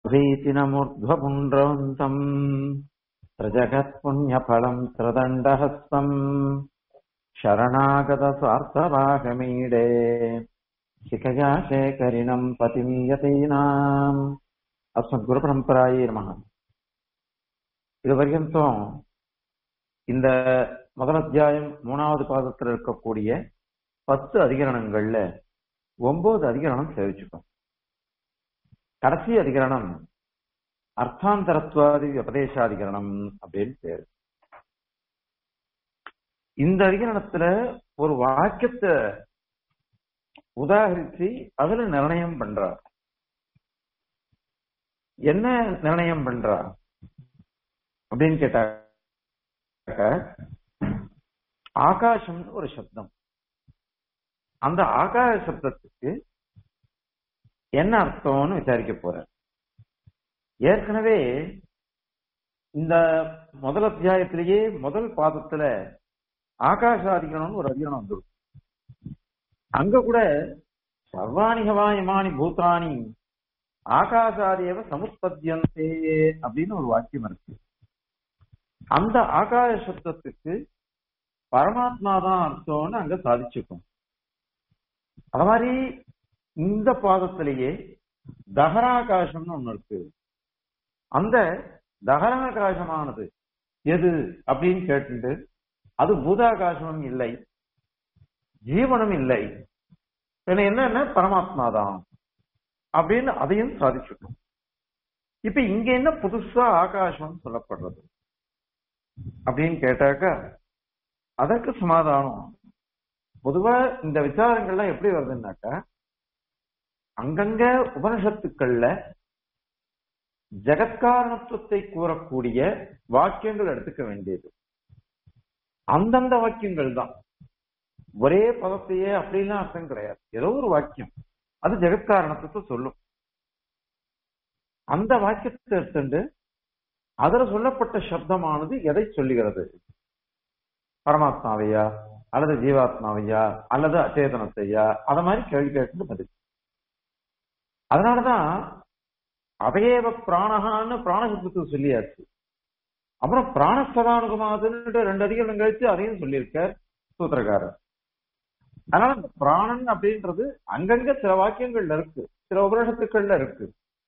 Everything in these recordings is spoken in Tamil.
प्रीतिनमूर्ध्वपुण्ड्रवन्तम् प्रजगत्पुण्यफलम् त्रिदण्डहस्तम् शरणागतस्वार्थभागमीडे शिखया शेखरिणम् पतिम् यतीनाम् அஸ்மத்குருபரம்பராயே நமக இது வரைக்கும் இந்த முதல் அத்தியாயம் மூணாவது பாதத்தில் இருக்கக்கூடிய பத்து அதிகரணங்கள்ல ஒன்பது அதிகரணம் சேவிச்சுட்டோம் கடைசி அதிகரணம் அர்த்தாந்தரத்வாதி உபதேசாதிகரணம் அப்படின்னு பேரு இந்த அதிகரணத்துல ஒரு வாக்கியத்தை உதாகரிச்சு அதுல நிர்ணயம் பண்றார் என்ன நிர்ணயம் பண்றா அப்படின்னு கேட்டாக்க ஆகாசம் ஒரு சப்தம் அந்த ஆகாச சப்தத்துக்கு என்ன அர்த்தம்னு விசாரிக்க போற ஏற்கனவே இந்த முதல் அத்தியாயத்திலேயே முதல் பாதத்துல ஆகாசாதிகரணம்னு ஒரு அதிகரணம் வந்துடும் அங்க கூட சர்வாணிகவா இமானி பூத்தானி ஆகாசாதேவ சமுத்பத்தியந்தே அப்படின்னு ஒரு வாக்கியம் இருக்கு அந்த ஆகாய சப்தத்துக்கு பரமாத்மா தான் அர்த்தம்னு அங்க சாதிச்சிருக்கோம் அது மாதிரி இந்த பாதத்திலேயே தகராகாசம்னு ஒண்ணு இருக்கு அந்த தகராகாசமானது எது அப்படின்னு கேட்டு அது பூதாகாசமும் இல்லை ஜீவனும் இல்லை என்னன்னா பரமாத்மா தான் அப்படின்னு அதையும் சாதிச்சுட்டோம் இப்ப இங்க என்ன புதுசா ஆகாசம் சொல்லப்படுறது அப்படின்னு கேட்டாக்கா அதற்கு சமாதானம் பொதுவா இந்த விசாரங்கள்லாம் எப்படி வருதுன்னாக்கா அங்கங்க உபனிஷத்துக்கள்ல ஜெகத்காரணத்துவத்தை கூறக்கூடிய வாக்கியங்கள் எடுத்துக்க வேண்டியது அந்தந்த வாக்கியங்கள் தான் ஒரே பதத்தையே அப்படிலாம் அர்த்தம் கிடையாது ஏதோ ஒரு வாக்கியம் அது ஜெகத்காரணத்துவத்தை சொல்லும் அந்த வாக்கியத்தை எடுத்துட்டு அதுல சொல்லப்பட்ட சப்தமானது எதை சொல்லுகிறது பரமாத்மாவையா அல்லது ஜீவாத்மாவையா அல்லது அச்சேதனத்தையா அத மாதிரி கேள்வி கேட்டு பதில் அதனாலதான் அவையேவ பிராணகான்னு பிராணசப்தத்துக்கு சொல்லியாச்சு அப்புறம் பிராணஸ்வதானுகமாதுன்னு ரெண்டு அதிகம் கழிச்சு அதையும் சொல்லியிருக்க சூத்திரக்காரர் அதனால இந்த பிராணன் அப்படின்றது அங்கங்க சில வாக்கியங்கள்ல இருக்கு சில உபநிஷத்துக்கள்ல இருக்கு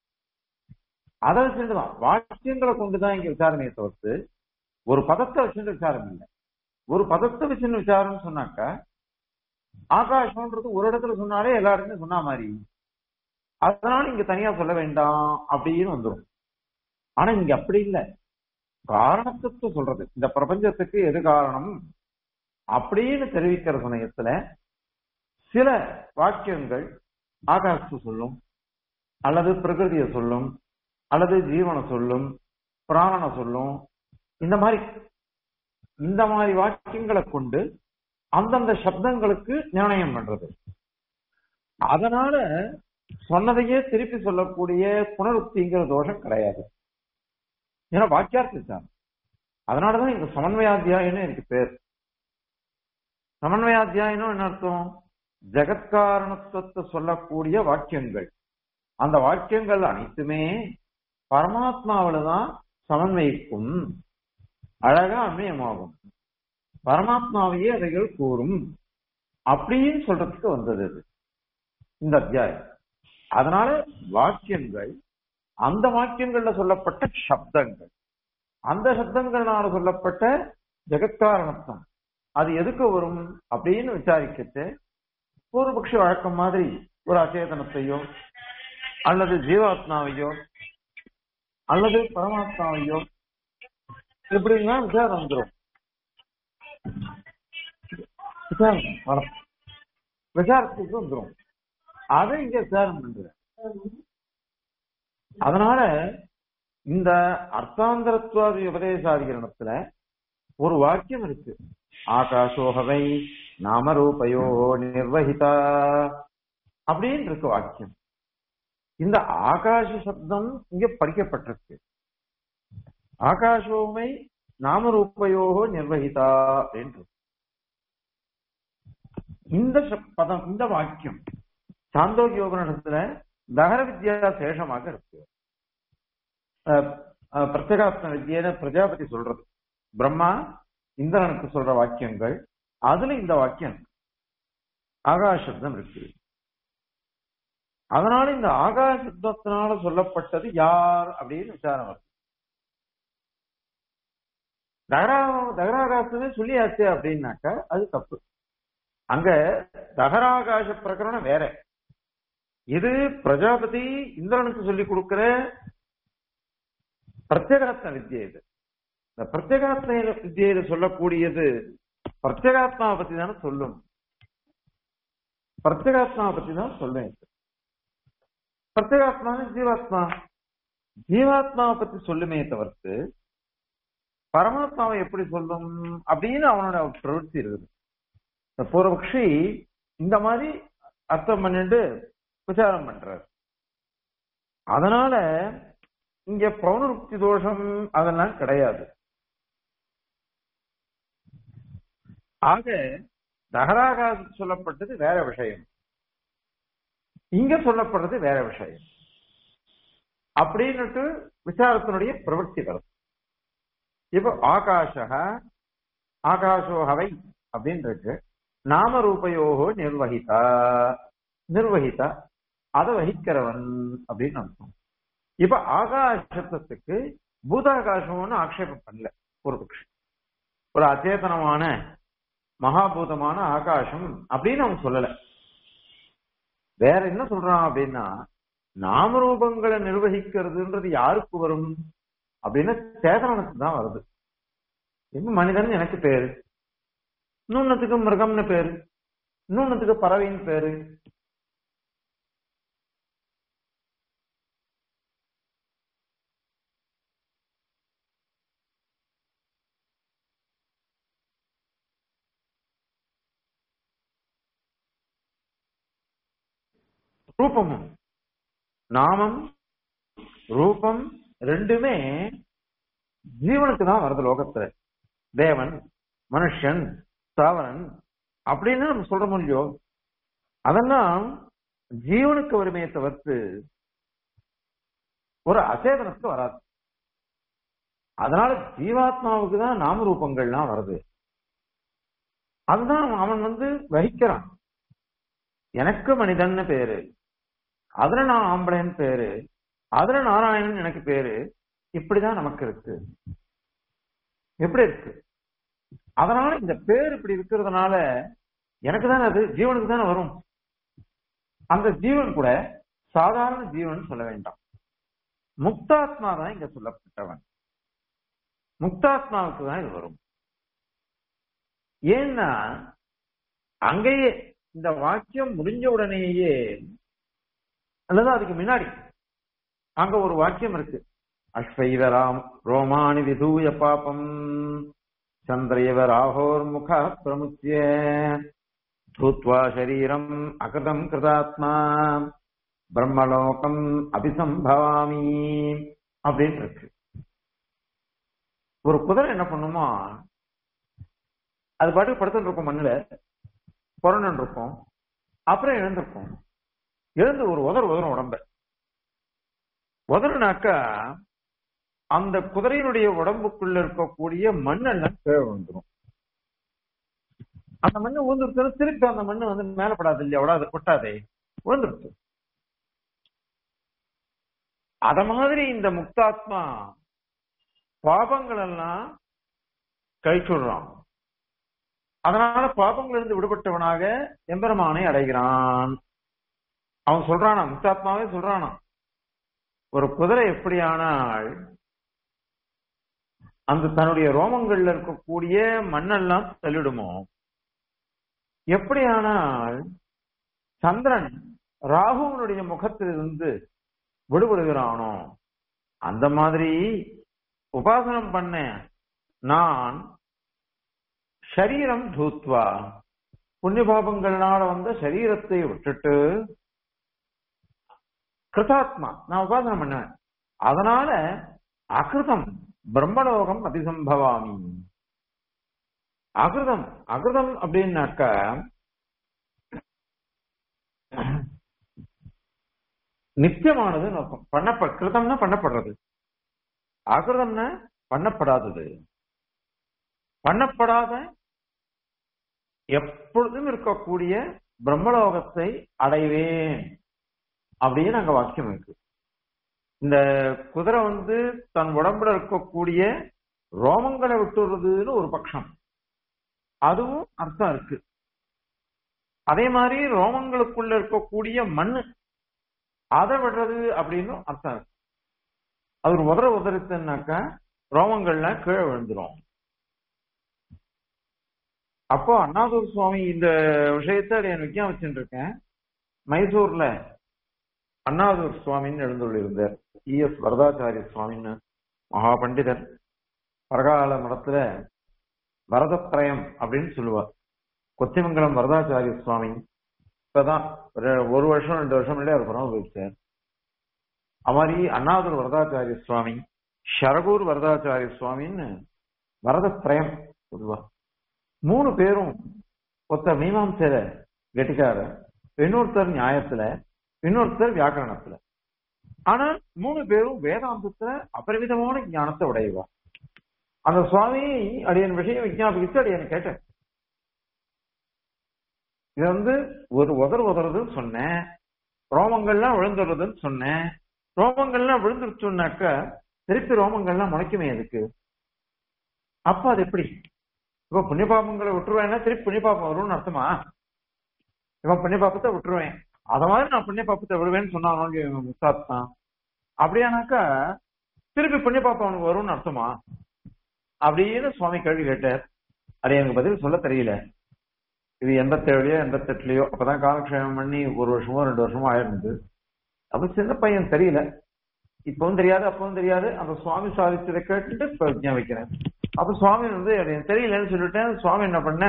அதை வச்சுட்டுதான் வாக்கியங்களை கொண்டுதான் இங்க விசாரணையை தவிர்த்து ஒரு பதத்தை வச்சுட்டு விசாரம் இல்லை ஒரு பதத்தை வச்சுன்னு விசாரம்னு சொன்னாக்கா ஆகாசம்ன்றது ஒரு இடத்துல சொன்னாலே எல்லா இடத்துலயும் சொன்ன மாதிரி அதனால இங்க தனியா சொல்ல வேண்டாம் அப்படின்னு வந்துடும் ஆனா இங்க அப்படி இல்லை காரணத்துக்கு சொல்றது இந்த பிரபஞ்சத்துக்கு எது காரணம் அப்படின்னு தெரிவிக்கிற சமயத்துல சில வாக்கியங்கள் ஆகாசத்தை சொல்லும் அல்லது பிரகிருதியை சொல்லும் அல்லது ஜீவனை சொல்லும் பிராணனை சொல்லும் இந்த மாதிரி இந்த மாதிரி வாக்கியங்களை கொண்டு அந்தந்த சப்தங்களுக்கு நிர்ணயம் பண்றது அதனால சொன்னதையே திருப்பி சொல்லக்கூடிய புனருக்திங்கிற தோஷம் கிடையாது ஏன்னா வாக்கியார்த்தம் அதனாலதான் இந்த சமன்வயாத்தியாயன்னு எனக்கு பேர் சமன்வயாத்தியாயனும் என்ன அர்த்தம் ஜெகத்காரணத்துவத்தை சொல்லக்கூடிய வாக்கியங்கள் அந்த வாக்கியங்கள் அனைத்துமே பரமாத்மாவில தான் சமன்வயிக்கும் அழகா அண்மையமாகும் பரமாத்மாவையே அவைகள் கூறும் அப்படின்னு சொல்றதுக்கு வந்தது இது இந்த அத்தியாயம் அதனால வாக்கியங்கள் அந்த வாக்கியங்கள்ல சொல்லப்பட்ட சப்தங்கள் அந்த சப்தங்கள்னால சொல்லப்பட்ட ஜெகத்காரணத்துவம் அது எதுக்கு வரும் அப்படின்னு விசாரிக்கச்சு பூர்வபக்ஷ வழக்கம் மாதிரி ஒரு அச்சேதனத்தையோ அல்லது ஜீவாத்மாவையோ அல்லது பரமாத்மாவையோ இப்படின்னா விசாரம் வந்துடும் விசாரம் விசாரத்துக்கு வந்துடும் அதை இங்க விசாரம் பண்ற அதனால இந்த அர்த்தாந்தரத்துவாதி உபதேசாதிகரணத்துல ஒரு வாக்கியம் இருக்கு ஆகாஷோகவை நாமரூபயோ நிர்வகிதா அப்படின்னு இருக்கு வாக்கியம் இந்த ஆகாஷ சப்தம் இங்க படிக்கப்பட்டிருக்கு ஆகாஷோமை நாமரூபயோகோ நிர்வகிதா அப்படின்னு இந்த சப்- பதம் இந்த வாக்கியம் சாந்தோக்கியோபனிடத்துல தகர வித்யா சேஷமாக இருக்கு பிரத்யேகாத்ம வித்தியன பிரஜாபதி சொல்றது பிரம்மா இந்திரனுக்கு சொல்ற வாக்கியங்கள் அதுல இந்த வாக்கியம் ஆகாசப்தம் இருக்கு அதனால இந்த ஆகாசப்தத்தினால சொல்லப்பட்டது யார் அப்படின்னு விசாரம் வருது தகரா தகராகாசமே சொல்லியாச்சு அப்படின்னாக்க அது தப்பு அங்க தகராகாச பிரகரணம் வேற இது பிரஜாபதி இந்திரனுக்கு சொல்லி கொடுக்கிற பிரத்யேகாத்ம வித்தியை இது இந்த பிரத்யேகாத்ம வித்தியில சொல்லக்கூடியது பிரத்யேகாத்மாவை பத்தி தானே சொல்லும் பிரத்யேகாத்மாவை பத்தி தான் சொல்லும் பிரத்யேகாத்மா ஜீவாத்மா ஜீவாத்மாவை பத்தி சொல்லுமே தவிர்த்து பரமாத்மாவை எப்படி சொல்லும் அப்படின்னு அவனோட பிரவൃத்தி இருக்குது இந்த பூர்வபக்ஷி இந்த மாதிரி அர்த்தம் பண்ணிட்டு விசாரம் பண்றார் அதனால இங்க பௌனருக்தி தோஷம் அதெல்லாம் கிடையாது ஆக தகராகாச சொல்லப்பட்டது வேற விஷயம் இங்க சொல்லப்படுறது வேற விஷயம் அப்படின்னுட்டு விசாரத்தினுடைய பிரவൃத்தி வருது இப்ப ஆகாஷக ஆகாஷோகவை அப்படின்னு இருக்கு நாம ரூபயோகோ நிர்வகிதா நிர்வகிதா அதை வகிக்கிறவன் அப்படின்னு அர்த்தம் இப்ப ஆகாசத்துக்கு பூதாகாசம்னு ஆக்ஷேபம் பண்ணல ஒரு பட்சம் ஒரு அச்சேதனமான மகாபூதமான ஆகாசம் அப்படின்னு அவன் சொல்லல வேற என்ன சொல்றான் அப்படின்னா நாமரூபங்களை நிர்வகிக்கிறதுன்றது யாருக்கு வரும் அப்படின்னா சேதனனுக்கு தான் வருது இப்ப மனிதன் எனக்கு பேரு இன்னொன்னுக்கு மிருகம்னு பேரு இன்னொன்னுக்கு பறவைன்னு பேரு ரூபமும் நாமம் ரூபம் ரெண்டுமே ஜீவனுக்கு தான் வருது லோகத்துல தேவன் மனுஷன் தாவரன் அப்படின்னு நம்ம சொல்ற முடியும் அதெல்லாம் ஜீவனுக்கு வருமே தவிர்த்து ஒரு அசேதனத்துக்கு வராது அதனால ஜீவாத்மாவுக்கு தான் நாம ரூபங்கள்லாம் வருது அதுதான் அவன் வந்து வகிக்கிறான் எனக்கு மனிதன்னு பேரு அதுல நான் ஆம்பளைன்னு பேரு அதுல நாராயணன் எனக்கு பேரு இப்படிதான் நமக்கு இருக்கு எப்படி இருக்கு அதனால இந்த பேர் இப்படி இருக்கிறதுனால எனக்கு தானே அது ஜீவனுக்கு தானே வரும் அந்த ஜீவன் கூட சாதாரண ஜீவன் சொல்ல வேண்டாம் முக்தாத்மா தான் இங்க சொல்லப்பட்டவன் முக்தாத்மாவுக்கு தான் இது வரும் ஏன்னா அங்கேயே இந்த வாக்கியம் முடிஞ்ச உடனேயே அல்லது அதுக்கு முன்னாடி அங்க ஒரு வாக்கியம் இருக்கு அஸ்வைவராம் ரோமானி விதூய பாபம் சந்திரேவ ராகோர் முக பிரமுச்சிய பூத்வா சரீரம் அகிருதம் கிருதாத்மா பிரம்மலோகம் அபிசம்பவாமி அப்படின்னு இருக்கு ஒரு குதிரை என்ன பண்ணுமா அது பாட்டுக்கு படுத்துட்டு இருக்கும் மண்ணுல புறணன் இருக்கும் அப்புறம் எழுந்திருக்கும் எழுந்து ஒரு உதர் உதரும் உடம்ப உதறுனாக்கா அந்த குதிரையினுடைய உடம்புக்குள்ள இருக்கக்கூடிய மண்ணெல்லாம் கீழே விழுந்துரும் அந்த மண்ணு விழுந்துருச்சு திருப்பி அந்த மண்ணு வந்து மேல படாது இல்லையா விடாது கொட்டாதே விழுந்துருச்சு அத மாதிரி இந்த முக்தாத்மா பாபங்கள் எல்லாம் கழிச்சுடுறான் அதனால பாபங்களிலிருந்து விடுபட்டவனாக எம்பெருமானை அடைகிறான் அவன் சொல்றானா முக்தாத்மாவே சொல்றானா ஒரு குதிரை எப்படியானால் அந்த தன்னுடைய ரோமங்கள்ல இருக்கக்கூடிய மண்ணெல்லாம் தள்ளிடுமோ எப்படியானால் சந்திரன் ராகுவனுடைய முகத்திலிருந்து விடுபடுகிறானோ அந்த மாதிரி உபாசனம் பண்ண நான் சரீரம் தூத்வா புண்ணிய பாபங்கள்னால வந்த சரீரத்தை விட்டுட்டு கிருதாத்மா நான் உபாசனம் பண்ணேன் அதனால அகிருதம் பிரம்மலோகம் அதிசம்பவாமி அகிருதம் அகிருதம் அப்படின்னாக்க நித்தியமானது நோக்கம் பண்ணப்ப கிருதம்னா பண்ணப்படுறது அகிருதம்னா பண்ணப்படாதது பண்ணப்படாத எப்பொழுதும் இருக்கக்கூடிய பிரம்மலோகத்தை அடைவேன் அப்படின்னு அங்க வாக்கியம் இருக்கு இந்த குதிரை வந்து தன் உடம்புல இருக்கக்கூடிய ரோமங்களை விட்டுறதுன்னு ஒரு பட்சம் அதுவும் அர்த்தம் இருக்கு அதே மாதிரி ரோமங்களுக்குள்ள இருக்கக்கூடிய மண்ணு அதை விடுறது அப்படின்னு அர்த்தம் இருக்கு அது ஒரு உதற உதறித்துனாக்கா ரோமங்கள்லாம் கீழே விழுந்துரும் அப்போ அண்ணாதூர் சுவாமி இந்த விஷயத்தை என் விஞ்ஞாபிச்சுட்டு இருக்கேன் மைசூர்ல அண்ணாதூர் சுவாமின்னு எழுந்துள்ளிருந்தார் இ எஸ் வரதாச்சாரிய சுவாமின்னு மகா பண்டிதர் பரகால மடத்துல வரதத்திரயம் அப்படின்னு சொல்லுவார் கொத்திமங்கலம் வரதாச்சாரிய சுவாமி இப்பதான் ஒரு ஒரு வருஷம் ரெண்டு வருஷம் முன்னாடி அவர் பரம போயிடுச்சார் அது மாதிரி அண்ணாதூர் வரதாச்சாரிய சுவாமி ஷரகூர் வரதாச்சாரிய சுவாமின்னு வரதத்திரயம் சொல்லுவார் மூணு பேரும் ஒருத்தர் மீமாம்சையில கெட்டிக்கார இன்னொருத்தர் நியாயத்துல இன்னொருத்தர் வியாக்கரணத்துல ஆனா மூணு பேரும் வேதாந்தத்துல அபரிமிதமான ஞானத்தை உடையவா அந்த சுவாமி அடியன் விஷயம் விஞ்ஞாபிச்சு அடியன் கேட்டேன் இது வந்து ஒரு உதர் உதறதுன்னு சொன்னேன் ரோமங்கள்லாம் விழுந்துடுறதுன்னு சொன்னேன் ரோமங்கள்லாம் விழுந்துருச்சுன்னாக்க திருப்பி ரோமங்கள்லாம் முளைக்குமே அதுக்கு அப்ப அது எப்படி இப்ப புண்ணியபாபங்களை விட்டுருவேன்னா திருப்பி புண்ணியபாபம் வரும்னு அர்த்தமா இவன் புண்ணியபாபத்தை விட்டுருவேன் அத மாதிரி நான் புண்ணியபாபத்தை விடுவேன்னு சொன்னானோ முஸ்தாத் தான் அப்படியானாக்கா திருப்பி புண்ணியபாப்பம் அவனுக்கு வரும்னு அர்த்தமா அப்படின்னு சுவாமி கேள்வி கேட்டார் அது எனக்கு பதில் சொல்ல தெரியல இது எண்பத்தேழுலயோ எண்பத்தெட்டுலயோ அப்பதான் காலக்ஷேமம் பண்ணி ஒரு வருஷமோ ரெண்டு வருஷமோ ஆயிருந்தது அப்ப சின்ன பையன் தெரியல இப்பவும் தெரியாது அப்பவும் தெரியாது அந்த சுவாமி சாதிச்சதை கேட்டுட்டு இப்ப விஜயம் வைக்கிறேன் அப்ப சுவாமி வந்து எனக்கு தெரியலன்னு சொல்லிட்டேன் சுவாமி என்ன பண்ண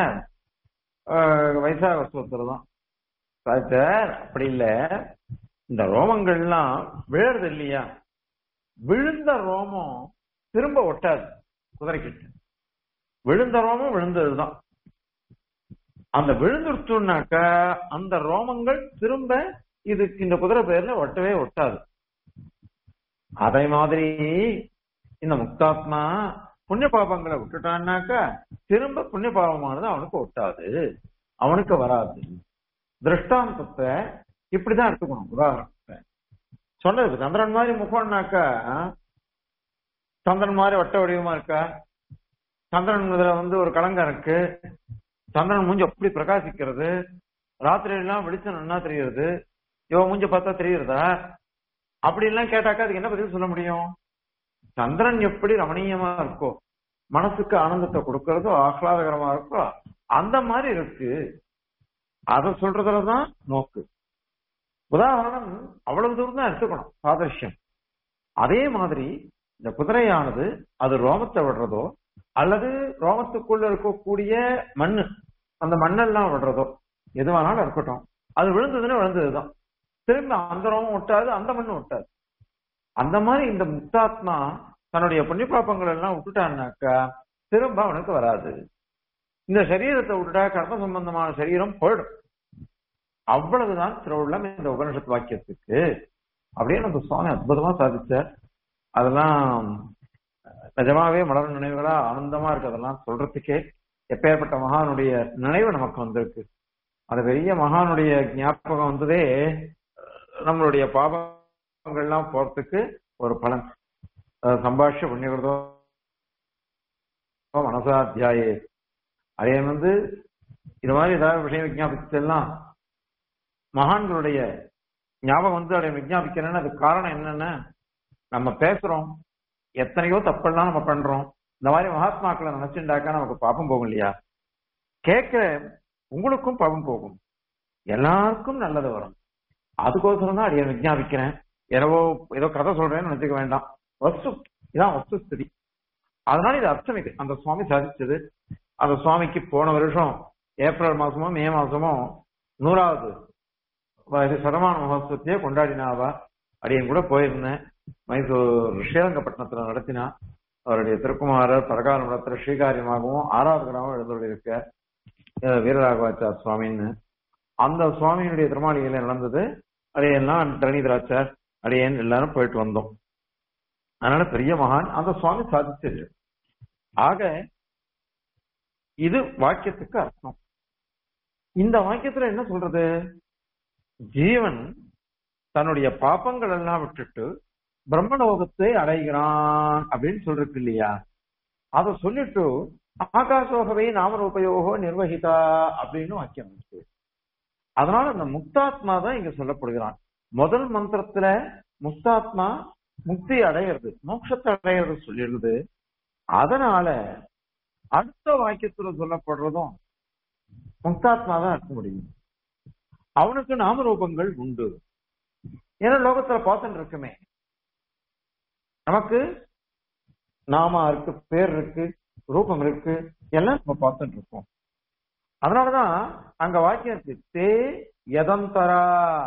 வைசாக வருஷத்துல தான் சார் அப்படி இல்ல இந்த ரோமங்கள்லாம் விழறது இல்லையா விழுந்த ரோமம் திரும்ப ஒட்டாது குதிரைக்கிட்டு விழுந்த ரோமம் விழுந்ததுதான் அந்த விழுந்துருச்சுனாக்க அந்த ரோமங்கள் திரும்ப இதுக்கு இந்த குதிரை பேர்ல ஒட்டவே ஒட்டாது அதே மாதிரி இந்த முக்தாத்மா புண்ணிய பாபங்களை விட்டுட்டான்னாக்கா திரும்ப புண்ணிய பாவமானது அவனுக்கு ஒட்டாது அவனுக்கு வராது திருஷ்டாந்தத்தை இப்படிதான் எடுத்துக்கணும் உதாரணத்தை சொன்னது சந்திரன் மாதிரி முகம்னாக்கா சந்திரன் மாதிரி வட்ட வடிவமா இருக்கா சந்திரன் இதுல வந்து ஒரு கலங்கம் இருக்கு சந்திரன் மூஞ்சி அப்படி பிரகாசிக்கிறது ராத்திரி எல்லாம் வெளிச்சம் நன்னா தெரியுது இவன் மூஞ்ச பார்த்தா தெரியுறதா அப்படி எல்லாம் கேட்டாக்கா அதுக்கு என்ன பதில் சொல்ல முடியும் சந்திரன் எப்படி ரமணீயமா இருக்கோ மனசுக்கு ஆனந்தத்தை கொடுக்கறதோ ஆஹ்லாதகரமா இருக்கோ அந்த மாதிரி இருக்கு அத சொல்றதுலதான் நோக்கு உதாரணம் அவ்வளவு தூரம் தான் எடுத்துக்கணும் சாதர்ஷ்யம் அதே மாதிரி இந்த குதிரையானது அது ரோமத்தை விடுறதோ அல்லது ரோமத்துக்குள்ள இருக்கக்கூடிய மண்ணு அந்த மண்ணெல்லாம் விடுறதோ எது வேணாலும் இருக்கட்டும் அது விழுந்ததுன்னா விழுந்ததுதான் திரும்ப அந்த ரோமம் ஒட்டாது அந்த மண்ணு ஒட்டாது அந்த மாதிரி இந்த முக்தாத்மா தன்னுடைய புண்ணிய பாப்பங்கள் எல்லாம் விட்டுட்டான்னாக்கா திரும்ப அவனுக்கு வராது இந்த சரீரத்தை விட்டுட்டா கர்ம சம்பந்தமான சரீரம் போயிடும் அவ்வளவுதான் திருவுள்ளம் இந்த உபனிஷத் வாக்கியத்துக்கு அப்படியே நம்ம சுவாமி அற்புதமா சாதிச்சார் அதெல்லாம் நிஜமாவே மலர் நினைவுகளா ஆனந்தமா இருக்கு அதெல்லாம் சொல்றதுக்கே எப்பேற்பட்ட மகானுடைய நினைவு நமக்கு வந்திருக்கு அந்த பெரிய மகானுடைய ஞாபகம் வந்ததே நம்மளுடைய பாவங்கள்லாம் போறதுக்கு ஒரு பலன் சம்பாஷ புண்ணியகிருதோ மனசாத்தியாயே அதே வந்து இது மாதிரி ஏதாவது விஷயம் விஜாபிச்செல்லாம் மகான்களுடைய ஞாபகம் வந்து அதை விஜாபிக்கிறேன்னு அது காரணம் என்னன்னா நம்ம பேசுறோம் எத்தனையோ தப்பெல்லாம் நம்ம பண்றோம் இந்த மாதிரி மகாத்மாக்களை நினைச்சுட்டாக்கா நமக்கு பாப்பம் போகும் இல்லையா கேட்க உங்களுக்கும் பாவம் போகும் எல்லாருக்கும் நல்லது வரும் அதுக்கோசரம் தான் அடியை விஜாபிக்கிறேன் எனவோ ஏதோ கதை சொல்றேன்னு நினைச்சுக்க வேண்டாம் வஸ்து இதான் வஸ்து ஸ்திதி அதனால இது அர்த்தம் இது அந்த சுவாமி சாதிச்சது அந்த சுவாமிக்கு போன வருஷம் ஏப்ரல் மாசமோ மே மாசமோ நூறாவது இது சதமான மகோத்சவத்தையே கொண்டாடினாவா அடியன் கூட போயிருந்தேன் மைசூர் ஸ்ரீரங்கப்பட்டினத்துல நடத்தினா அவருடைய திருக்குமாரர் பரகால மடத்துல ஸ்ரீகாரியமாகவும் ஆறாவது கிராமம் எழுந்துள்ளிருக்க வீரராகவாச்சார் சுவாமின்னு அந்த சுவாமியினுடைய திருமாளிகையில நடந்தது அடையெல்லாம் தரணி திராட்சர் அடையன் எல்லாரும் போயிட்டு வந்தோம் அதனால பெரிய மகான் அந்த சுவாமி சாதிச்சது ஆக இது வாக்கியத்துக்கு அர்த்தம் இந்த வாக்கியத்துல என்ன சொல்றது ஜீவன் தன்னுடைய பாப்பங்கள் எல்லாம் விட்டுட்டு பிரம்மலோகத்தை அடைகிறான் அப்படின்னு சொல்றது இல்லையா அத சொல்லிட்டு ஆகாசோகவை நாமரூபயோகோ நிர்வகிதா அப்படின்னு வாக்கியம் இருக்கு அதனால அந்த முக்தாத்மா தான் இங்க சொல்லப்படுகிறான் முதல் மந்திரத்துல முக்தாத்மா முக்தி அடையிறது மோட்சத்தை அடையிறது சொல்லிடுது அதனால அடுத்த வாக்கியத்துல சொல்லப்படுறதும் முக்தாத்மா தான் இருக்க முடியும் அவனுக்கு நாமரூபங்கள் உண்டு ஏன்னா லோகத்துல பார்த்துட்டு இருக்குமே நமக்கு நாமா இருக்கு பேர் இருக்கு ரூபம் இருக்கு எல்லாம் நம்ம பார்த்துட்டு இருக்கோம் அதனாலதான் அங்க வாக்கியம் இருக்கு தே எதந்தரா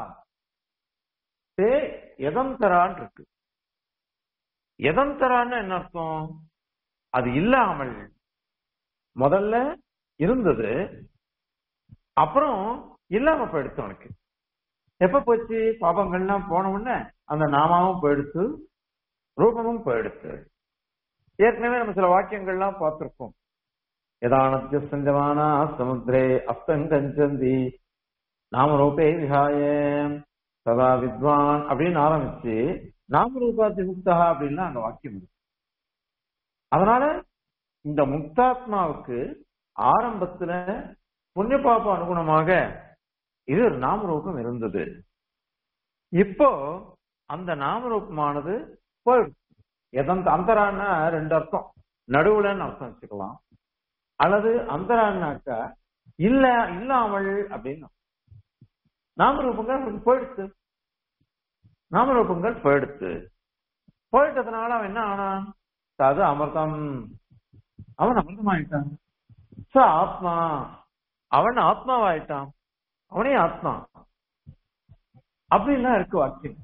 தே எதந்தரான் இருக்கு எதந்தரான்னு என்ன அர்த்தம் அது இல்லாமல் முதல்ல இருந்தது அப்புறம் இல்லாம போயிடுச்சு உனக்கு எப்ப போச்சு பாபங்கள்லாம் போன உடனே அந்த நாமாவும் போயிடுச்சு ரூபமும் போயிடுச்சு ஏற்கனவே நம்ம சில வாக்கியங்கள்லாம் பார்த்திருக்கோம் யதானத்திய சஞ்சமானா சமுத்திரே அஸ்தங்கஞ்சந்தி நாம ரூபே விஹாய சதா வித்வான் அப்படின்னு ஆரம்பிச்சு நாம ரூபாதி முக்தா அப்படின்லாம் அங்க வாக்கியம் இருக்கு அதனால இந்த முக்தாத்மாவுக்கு ஆரம்பத்துல புண்ணிய பாப அனுகுணமாக இது ஒரு நாமரூபம் இருந்தது இப்போ அந்த நாமரூபமானது போயிடுச்சு எதந்த அந்தரான்னா ரெண்டு அர்த்தம் நடுவுலன்னு அர்த்தம் வச்சுக்கலாம் அல்லது அந்தரான்னாக்கா இல்ல இல்லாமல் அப்படின்னு நாமரூபங்கள் போயிடுச்சு நாமரூபங்கள் போயிடுச்சு போயிட்டதுனால அவன் என்ன ஆனான் அது அமிர்தம் அவன் அமிர்தமாயிட்டான் ச ஆத்மா அவன் ஆத்மாவாயிட்டான் அவனே ஆத்மா அப்படின்லாம் இருக்கு வாக்கியம்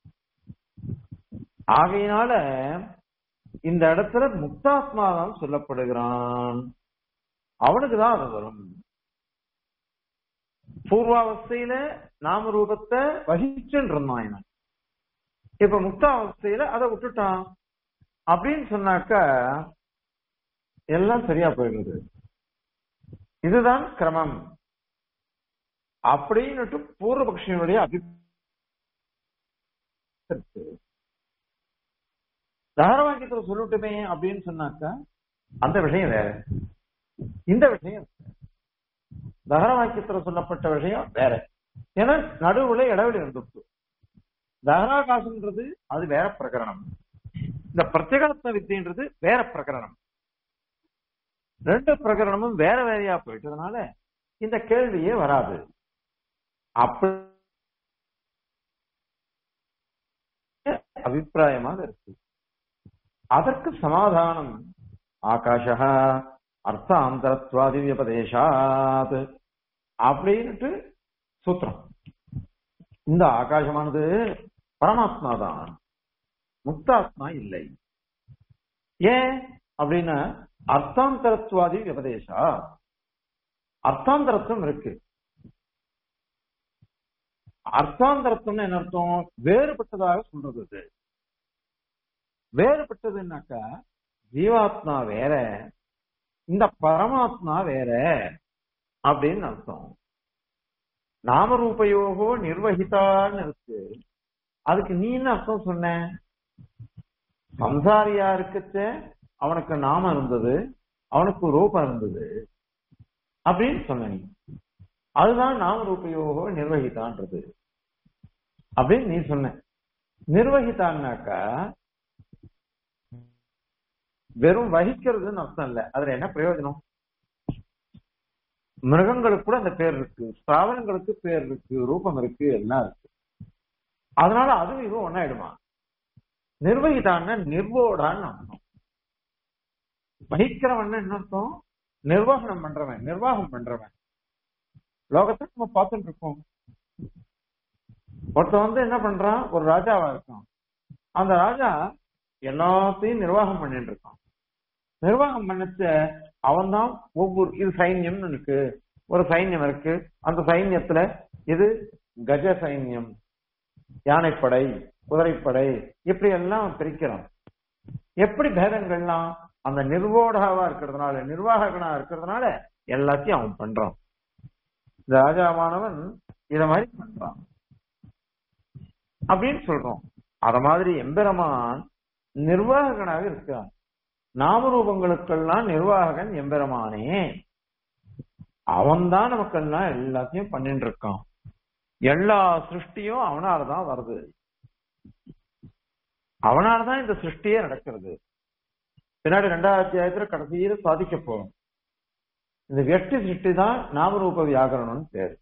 ஆகையினால இந்த இடத்துல முக்தாத்மா தான் சொல்லப்படுகிறான் அவனுக்கு தான் அது வரும் பூர்வாவஸ்தையில நாம ரூபத்தை வகிச்சுன்னு இருந்தான் இவன் இப்ப முக்தாவஸ்தையில அதை விட்டுட்டான் அப்படின்னு சொன்னாக்கா எல்லாம் சரியா போயிடுது இதுதான் கிரமம் அப்படின்னுட்டு பூர்வபக்ஷியனுடைய அபிப்பிராயம் தகரவாக்கியத்துல சொல்லட்டுமே அப்படின்னு சொன்னாக்கா அந்த விஷயம் வேற இந்த விஷயம் தகரவாக்கியத்துல சொல்லப்பட்ட விஷயம் வேற ஏன்னா நடுவுல இடைவெளி இருந்துச்சு தகராகாசம்ன்றது அது வேற பிரகரணம் இந்த பிரத்யேகத்வ வித்தின்றது வேற பிரகரணம் ரெண்டு பிரகரணமும் வேற வேறையா போயிட்டதுனால இந்த கேள்வியே வராது அப்படி அபிப்பிராயமாக இருக்கு அதற்கு சமாதானம் ஆகாஷ அர்த்தாந்தரத்வாதி வியபதேசாத் அப்படின்ட்டு சூத்திரம் இந்த ஆகாசமானது பரமாத்மா தான் முக்தாத்மா இல்லை ஏன் அப்படின்னா அர்த்தாந்தரத்வாதி விபதேசா அர்த்தாந்தரத்துவம் இருக்கு அர்த்தாந்தரத்துவம்னு என்ன அர்த்தம் வேறுபட்டதாக சொல்றது இது வேறுபட்டதுன்னாக்கா ஜீவாத்மா வேற இந்த பரமாத்மா வேற அப்படின்னு அர்த்தம் நாமரூபயோகோ நிர்வகிதான்னு இருக்கு அதுக்கு நீ என்ன அர்த்தம் சொன்ன சம்சாரியா இருக்கச்ச அவனுக்கு நாமம் இருந்தது அவனுக்கு ரூபம் இருந்தது அப்படின்னு சொன்ன நீ அதுதான் நாம ரூபயோகோ நிர்வகித்தான்றது அப்படின்னு நீ சொன்ன நிர்வகித்தான்னாக்கா வெறும் வகிக்கிறதுன்னு அர்த்தம் இல்ல அதுல என்ன பிரயோஜனம் மிருகங்களுக்கு கூட அந்த பேர் இருக்கு ஸ்தாவரங்களுக்கு பேர் இருக்கு ரூபம் இருக்கு எல்லாம் இருக்கு அதனால அதுவும் இதுவும் ஒன்னாயிடுமா நிர்வகிதான்னா நிர்வோடான்னு அர்த்தம் வகிக்கிறவன் என்ன அர்த்தம் நிர்வாகனம் பண்றவன் நிர்வாகம் பண்றவன் லோகத்தை நம்ம பார்த்துட்டு இருக்கோம் ஒருத்தன் வந்து என்ன பண்றான் ஒரு ராஜாவா இருக்கான் அந்த ராஜா எல்லாத்தையும் நிர்வாகம் பண்ணிட்டு இருக்கான் நிர்வாகம் பண்ணச்ச அவன் தான் ஒவ்வொரு இது சைன்யம்னு இருக்கு ஒரு சைன்யம் இருக்கு அந்த சைன்யத்துல இது கஜ சைன்யம் யானைப்படை குதிரைப்படை இப்படி எல்லாம் பிரிக்கிறான் எப்படி பேதங்கள்லாம் அந்த நிர்வோடாவா இருக்கிறதுனால நிர்வாககனா இருக்கிறதுனால எல்லாத்தையும் அவன் பண்றான் இந்த ராஜாவானவன் இத மாதிரி பண்றான் அப்படின்னு சொல்றோம் அத மாதிரி எம்பெருமான் நிர்வாககனாக இருக்கிறான் நாமரூபங்களுக்கெல்லாம் நிர்வாககன் எம்பெருமானே அவன்தான் நமக்கெல்லாம் எல்லாத்தையும் பண்ணிட்டு இருக்கான் எல்லா சிருஷ்டியும் அவனாலதான் வருது அவனாலதான் இந்த சிருஷ்டியே நடக்கிறது பின்னாடி ரெண்டாவது அத்தியாயத்துல கடைசியில சாதிக்க போறோம் இந்த வெட்டி சிருஷ்டி தான் நாமரூப வியாகரணம்னு பேரு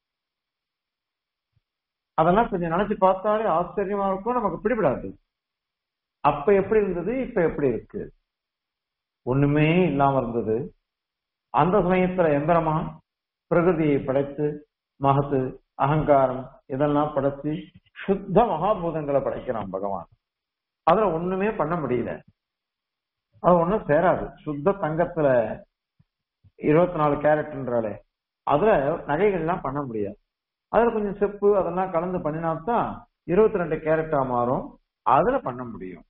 அதெல்லாம் கொஞ்சம் நினைச்சு பார்த்தாலே ஆச்சரியமா இருக்கும் நமக்கு பிடிபடாது அப்ப எப்படி இருந்தது இப்ப எப்படி இருக்கு ஒண்ணுமே இல்லாம இருந்தது அந்த சமயத்துல எம்பெருமான் பிரகிருதியை படைத்து மகத்து அகங்காரம் இதெல்லாம் படைச்சு சுத்த மகாபூதங்களை படைக்கிறான் பகவான் அதுல ஒண்ணுமே பண்ண முடியல அது ஒண்ணும் சேராது சுத்த தங்கத்துல இருபத்தி நாலு கேரட்ன்றாலே அதுல நகைகள்லாம் பண்ண முடியாது அதுல கொஞ்சம் செப்பு அதெல்லாம் கலந்து பண்ணினாத்தான் இருபத்தி ரெண்டு கேரட்டா மாறும் அதுல பண்ண முடியும்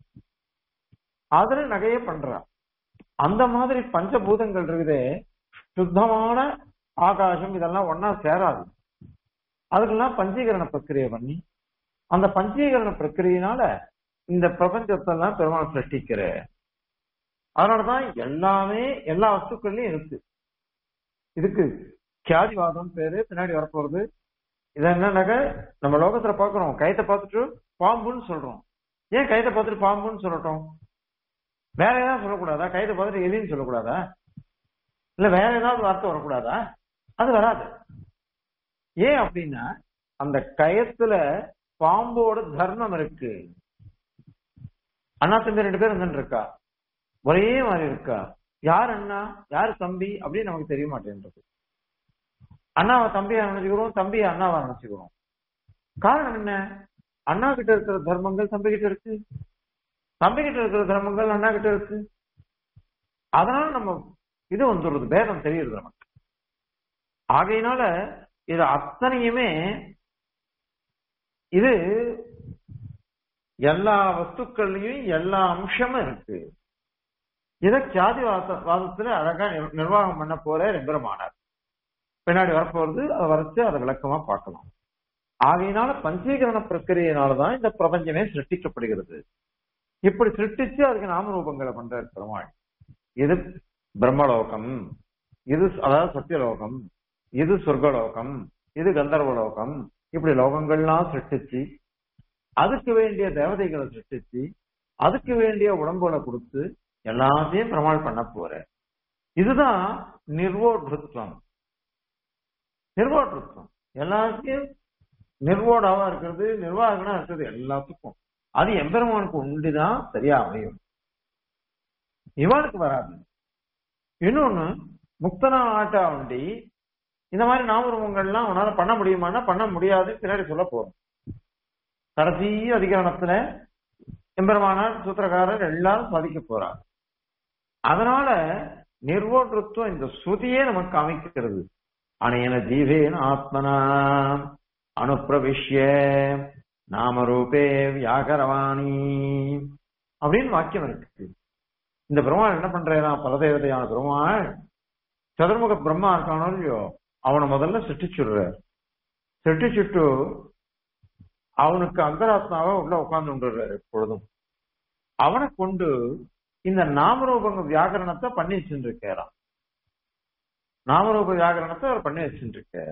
அதுல நகையே பண்றான் அந்த மாதிரி பஞ்சபூதங்கள் இருக்குதே சுத்தமான ஆகாசம் இதெல்லாம் ஒன்னா சேராது அதுக்கெல்லாம் பஞ்சீகரண பிரக்கிரியை பண்ணி அந்த பஞ்சீகரண பிரக்கிரியினால இந்த பிரபஞ்சத்தெல்லாம் பெருமாள் சிருஷ்டிக்கிற அதனாலதான் எல்லாமே எல்லா வஸ்துக்கள்லயும் இருக்கு இதுக்கு கியாதிவாதம் பேரு பின்னாடி வரப்போறது இது என்னன்னாக்க நம்ம லோகத்துல பாக்குறோம் கயத்தை பார்த்துட்டு பாம்புன்னு சொல்றோம் ஏன் கயத்தை பார்த்துட்டு பாம்புன்னு சொல்லட்டும் வேற ஏதாவது சொல்லக்கூடாதா கயத்தை பார்த்துட்டு எலின்னு சொல்லக்கூடாதா இல்ல வேற ஏதாவது வார்த்தை வரக்கூடாதா அது வராது ஏன் அப்படின்னா அந்த கயத்துல பாம்போட தர்மம் இருக்கு அண்ணா தம்பி ரெண்டு பேரும் இருந்துட்டு இருக்கா ஒரே மாதிரி இருக்கா யார் அண்ணா யார் தம்பி அப்படின்னு நமக்கு தெரிய மாட்டேன்றது அண்ணாவை தம்பியா நினைச்சுக்கிறோம் தம்பியை அண்ணாவா நினைச்சுக்கிறோம் காரணம் என்ன அண்ணா கிட்ட இருக்கிற தர்மங்கள் தம்பி கிட்ட இருக்கு தம்பி கிட்ட இருக்கிற தர்மங்கள் அண்ணா கிட்ட இருக்கு அதனால நம்ம இது வந்துடுறது பேதம் தெரியுது நமக்கு ஆகையினால இது அத்தனையுமே இது எல்லா வஸ்துக்கள்லயும் எல்லா அம்சமும் இருக்கு இத சாதி வாதத்துல அழகா நிர்வாகம் பண்ண போற ரெம்பெருமானார் பின்னாடி வரப்போறது அதை வரைச்சு அதை விளக்கமா பார்க்கலாம் ஆகையினால பஞ்சீகரண பிரக்கிரியினாலதான் இந்த பிரபஞ்சமே சிருஷ்டிக்கப்படுகிறது இப்படி சிருஷ்டிச்சு அதுக்கு நாமரூபங்களை பண்ற பெருமாள் இது பிரம்மலோகம் இது அதாவது சத்தியலோகம் இது சொர்க்கலோகம் இது கந்தர்வலோகம் இப்படி லோகங்கள்லாம் சிருஷ்டிச்சு அதுக்கு வேண்டிய தேவதைகளை சிருஷ்டிச்சு அதுக்கு வேண்டிய உடம்புகளை கொடுத்து எல்லாத்தையும் பிரமாள் பண்ண போற இதுதான் நிர்வோட்ருத்வம் நிர்வோட்ருத்வம் எல்லாத்தையும் நிர்வோடாவா இருக்கிறது நிர்வாகனா இருக்கிறது எல்லாத்துக்கும் அது எம்பெருமானுக்கு உண்டுதான் சரியா அமையும் இவனுக்கு வராது இன்னொன்னு முக்தனா ஆட்டா உண்டி இந்த மாதிரி நாமரூபங்கள்லாம் உன்னால பண்ண முடியுமான்னா பண்ண முடியாது பின்னாடி சொல்ல போறோம் கடைசி அதிகாரத்துல எம்பெருமானார் சூத்திரக்காரர் எல்லாரும் சாதிக்க போறார் அதனால நிர்வோட்ருத்துவம் இந்த ஸ்ருதியே நமக்கு அமைக்கிறது அனையன ஜீவேன ஆத்மனா அனுப்பிரவிஷ்ய நாமரூபே வியாகரவாணி அப்படின்னு வாக்கியம் இருக்கு இந்த பெருமாள் என்ன பண்றான் பலதேவதையான பெருமாள் சதுர்முக பிரம்மா இருக்கானோ இல்லையோ அவனை முதல்ல சிருஷ்டிச்சுடுறார் சிருஷ்டிச்சுட்டு அவனுக்கு அந்தராத்மாவா உள்ள உட்கார்ந்து விடுறாரு எப்பொழுதும் அவனை கொண்டு இந்த நாமரூபங்க வியாகரணத்தை பண்ணி வச்சுட்டு இருக்காராம் நாமரூப வியாகரணத்தை அவர் பண்ணி வச்சுட்டு இருக்க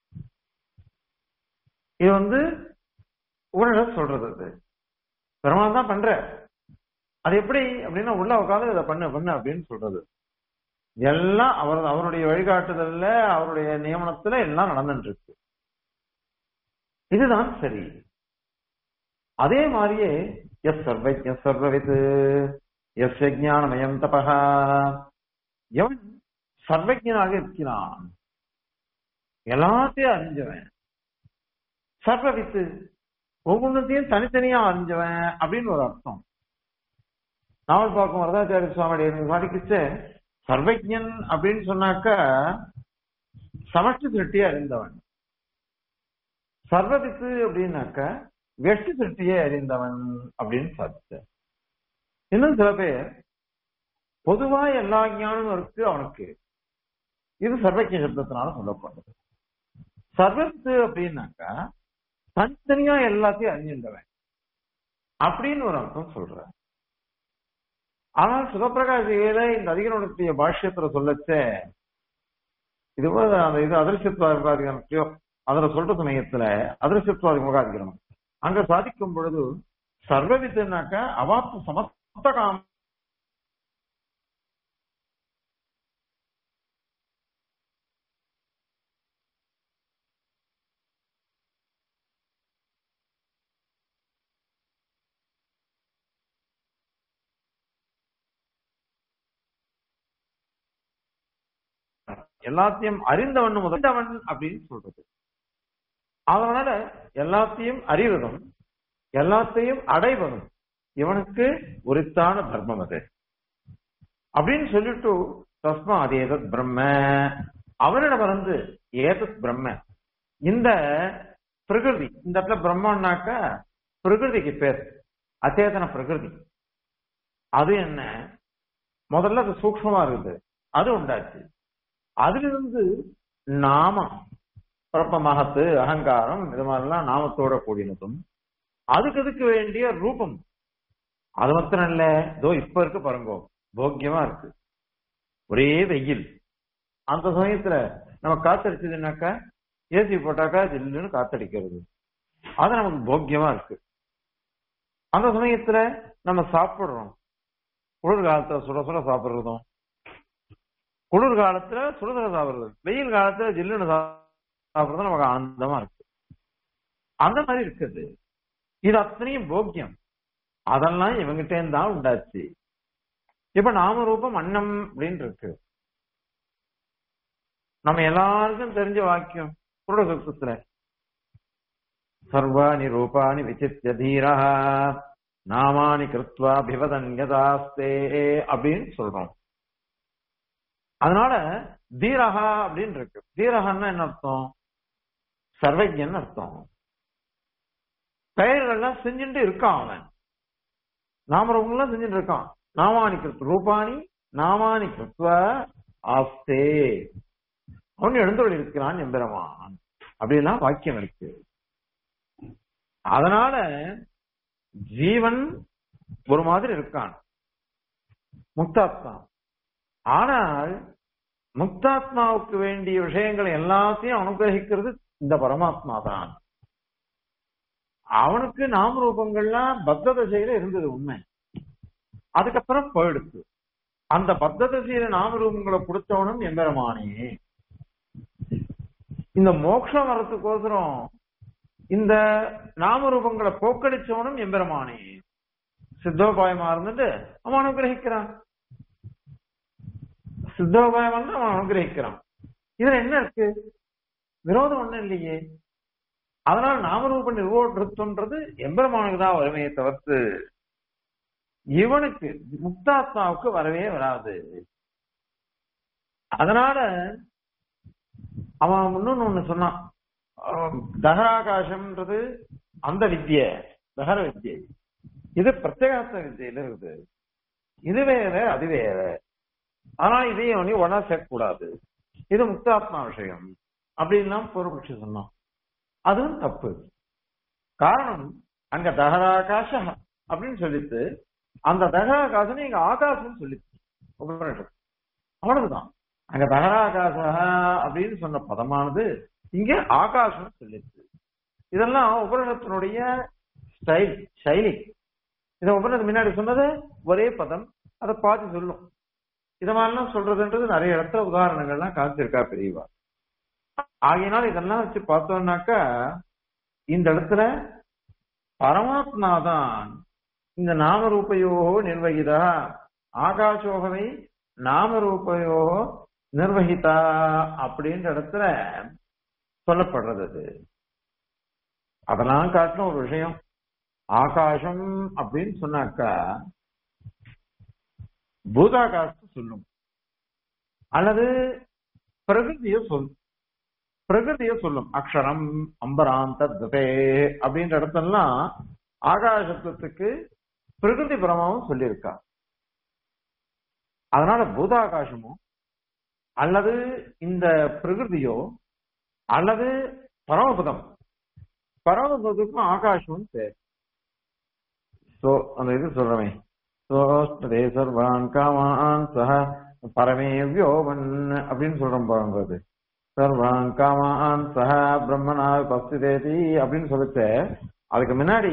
இது வந்து உடனே சொல்றது அது பெருமாள் தான் பண்ற அது எப்படி அப்படின்னா உள்ள உட்காந்து இதை பண்ணு பண்ணு அப்படின்னு சொல்றது எல்லாம் அவர் அவருடைய வழிகாட்டுதல்ல அவருடைய நியமனத்துல எல்லாம் நடந்துட்டு இருக்கு இதுதான் சரி அதே மாதிரியே எஸ் சர்வஜ சர்வவித் எஸ் ஞானமயம் தபகா எவன் சர்வஜனாக இருக்கிறான் எல்லாத்தையும் அறிஞ்சவன் சர்வவித்து ஒவ்வொன்றத்தையும் தனித்தனியா அறிஞ்சவன் அப்படின்னு ஒரு அர்த்தம் நாவல் பார்க்கும் வரதாச்சாரிய சுவாமி பாடிக்கிச்சு சர்வஜன் அப்படின்னு சொன்னாக்க சமஷ்டி திருஷ்டியை அறிந்தவன் சர்வதித்து அப்படின்னாக்க வெஷ்டி திருஷ்டியை அறிந்தவன் அப்படின்னு சாதிச்ச இன்னும் சில பேர் பொதுவா எல்லா ஞானமும் இருக்கு அவனுக்கு இது சர்வக்கிய சப்தத்தினால சொல்லப்படுறது சர்வத்து அப்படின்னாக்கா தனித்தனியா எல்லாத்தையும் அறிஞ்சின்றவன் அப்படின்னு ஒரு அர்த்தம் சொல்ற ஆனால் சிவபிரகாசியில இந்த அதிகரணத்துடைய பாஷ்யத்துல சொல்லச்ச இது போல அந்த இது அதிர்ஷ்டத்வாதிகாரத்தையோ அதுல சொல்ற சமயத்துல அதிர்ஷ்டத்வாதி முகாதிகரணம் அங்க சாதிக்கும் பொழுது சர்வவித்துனாக்க அவாப்பு சமஸ்த காம எல்லாத்தையும் அறிந்தவன் முதல்வன் அப்படின்னு சொல்றது அதனால எல்லாத்தையும் அறிவதும் எல்லாத்தையும் அடைவதும் இவனுக்கு உரித்தான தர்மம் அது அப்படின்னு சொல்லிட்டு தஸ்மா அது ஏதத் பிரம்ம அவனிடம் வந்து ஏதத் பிரம்ம இந்த பிரகிருதி இந்த இடத்துல பிரம்மன்னாக்க பிரகிருதிக்கு பேர் அச்சேதன பிரகிருதி அது என்ன முதல்ல அது சூக்மமா இருக்குது அது உண்டாச்சு அதிலிருந்து நாமம் பிறப்ப மகத்து அகங்காரம் இது மாதிரிலாம் நாமத்தோட கூடினதும் அதுக்கு அதுக்கு வேண்டிய ரூபம் அது மாத்திரம் இல்ல இதோ இப்ப இருக்கு பாருங்கோ போக்கியமா இருக்கு ஒரே வெயில் அந்த சமயத்துல நம்ம காத்தடிச்சதுன்னாக்கா ஏசி போட்டாக்கா ஜில்லுன்னு காத்தடிக்கிறது அது நமக்கு போக்கியமா இருக்கு அந்த சமயத்துல நம்ம சாப்பிடுறோம் குளிர் காலத்துல சுட சுட சாப்பிடுறதும் குளிர் காலத்துல சுட சுட சாப்பிடுறது வெயில் காலத்துல ஜில்லுன்னு சாப்பிடுறது நமக்கு ஆனந்தமா இருக்கு அந்த மாதிரி இருக்குது இது அத்தனையும் போக்கியம் அதெல்லாம் இவங்கிட்டே தான் உண்டாச்சு இப்ப நாம ரூபம் அன்னம் அப்படின்னு இருக்கு நம்ம எல்லாருக்கும் தெரிஞ்ச வாக்கியம் புருட சுத்தத்துல சர்வாணி ரூபாணி விசித்திய தீரா நாமானி கிருத்வா பிவதன் யதாஸ்தே அப்படின்னு சொல்றோம் அதனால தீரகா அப்படின்னு இருக்கு தீரகன்னா என்ன அர்த்தம் சர்வஜன் அர்த்தம் பெயர்கள்லாம் செஞ்சுட்டு இருக்கான் அவன் நாமரவங்கெல்லாம் செஞ்சுட்டு இருக்கான் நாமானி கிருத் ரூபாணி நாமானி கிருத்வ ஆஸ்தே அவன் எழுந்தொழி இருக்கிறான் எம்பெருமான் அப்படிலாம் வாக்கியம் இருக்கு அதனால ஜீவன் ஒரு மாதிரி இருக்கான் முக்தாத்மா ஆனால் முக்தாத்மாவுக்கு வேண்டிய விஷயங்களை எல்லாத்தையும் அனுகிரகிக்கிறது இந்த பரமாத்மா தான் அவனுக்கு நாம ரூபங்கள்லாம் பத்த தசையில இருந்தது உண்மை அதுக்கப்புறம் போயிடுச்சு அந்த பத்த தசையில நாம ரூபங்களை கொடுத்தவனும் எம்பெருமானே இந்த மோட்சம் வரத்துக்கோசரம் இந்த நாம ரூபங்களை போக்கடிச்சவனும் எம்பெருமானே சித்தோபாயமா இருந்துட்டு அவன் அனுகிரகிக்கிறான் சித்தோபாயம் வந்து அவன் அனுகிரகிக்கிறான் இதுல என்ன இருக்கு விரோதம் ஒண்ணும் இல்லையே அதனால நாமரூப நிர்வோற்றம்ன்றது எம்பெருமானுக்கு தான் வருமையை தவிர்த்து இவனுக்கு முக்தாத்மாவுக்கு வரவே வராது அதனால அவன் இன்னொன்னு ஒண்ணு சொன்னான் தகராகாசம்ன்றது அந்த வித்திய தகர வித்தியை இது பிரத்யேகாத்த வித்தியில இருக்குது இது வேற அது வேற ஆனா இதையும் நீ ஒன்னா சேர்க்கக்கூடாது இது முக்தாத்மா விஷயம் அப்படின்லாம் பூர்வபட்சி சொன்னான் அதுவும் தப்பு காரணம் அங்க தகராகாச அப்படின்னு சொல்லிட்டு அந்த தகராகாசம் இங்க ஆகாசம் சொல்லிச்சு உபனிஷத் அவ்வளவுதான் அங்க தகராகாச அப்படின்னு சொன்ன பதமானது இங்க ஆகாசம் சொல்லிச்சு இதெல்லாம் உபனிஷத்தினுடைய ஸ்டைல் சைலி இதை உபனிஷத்து முன்னாடி சொன்னது ஒரே பதம் அதை பார்த்து சொல்லும் இத மாதிரிலாம் சொல்றதுன்றது நிறைய இடத்துல உதாரணங்கள்லாம் காமிச்சிருக்கா பெரியவா ஆகையினால் இதெல்லாம் வச்சு பார்த்தோம்னாக்கா இந்த இடத்துல பரமாத்மா தான் இந்த நாமரூபையோ நிர்வகிதா ஆகாஷோகவை நாமரூபையோ நிர்வகிதா அப்படின்ற இடத்துல சொல்லப்படுறது அது அதெல்லாம் காட்டின ஒரு விஷயம் ஆகாசம் அப்படின்னு சொன்னாக்கா பூதாகாசத்தை சொல்லும் அல்லது பிரகிருதிய சொல் பிரகிருதிய சொல்லும் அக்ஷரம் அம்பராந்த ததே அப்படின்ற இடத்தெல்லாம் ஆகாசத்துக்கு பிரகிருதி பிரமாவும் சொல்லியிருக்கா அதனால பூதாகாசமோ அல்லது இந்த பிரகிருதியோ அல்லது பரமபதம் பரமபதத்துக்கும் ஆகாசமும் பேர் சோ அந்த இது சொல்றமே சோஷ்டதே சர்வான் காமான் சஹ பரமே வியோமன் அப்படின்னு சொல்றோம் பாருங்க அது சர்வான் காமான் சஹ பிரம்மனா பஸ்திதேதி அப்படின்னு சொல்லிட்டு அதுக்கு முன்னாடி